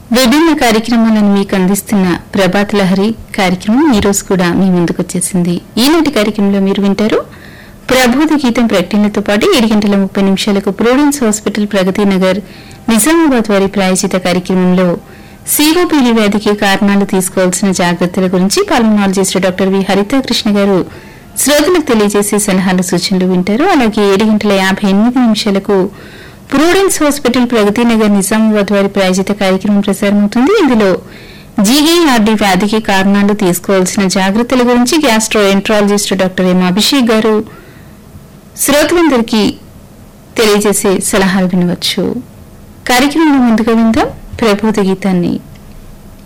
విభిన్న కార్యక్రమాలను మీకు అందిస్తున్న ప్రభాత్ లహరి కార్యక్రమం ఈ రోజు కూడా మీ ముందుకు వచ్చేసింది ఈనాటి కార్యక్రమంలో మీరు వింటారు ప్రబోధ గీతం ప్రకటనలతో పాటు ఏడు గంటల ముప్పై నిమిషాలకు ప్రూడెన్స్ హాస్పిటల్ ప్రగతి నగర్ నిజామాబాద్ వారి ప్రాయోజిత కార్యక్రమంలో సిఓపిడి వ్యాధికి కారణాలు తీసుకోవాల్సిన జాగ్రత్తల గురించి pulmonologist doctor V Haritha Krishna garu శ్రోతలకు తెలియజేసే సలహాలు సూచనలు వింటారు అలాగే ఏడు గంటల యాభై ఎనిమిది నిమిషాలకు ప్రూడెన్స్ హాస్పిటల్ ప్రగతి నగర్ నిజామాబాద్ వారి ప్రాయోజిత కార్యక్రమం ప్రసారమవుతుంది ఇందులో జీఏఆర్డీ వ్యాధికి కారణాలు తీసుకోవాల్సిన జాగ్రత్తల గురించి gastroenterologist doctor M Abhishek garu శ్రోతలందరికీ తెలియజేసే సలహాలు వినవచ్చు కార్యక్రమంలో ముందుగా విందాం ప్రబోధ గీతాన్ని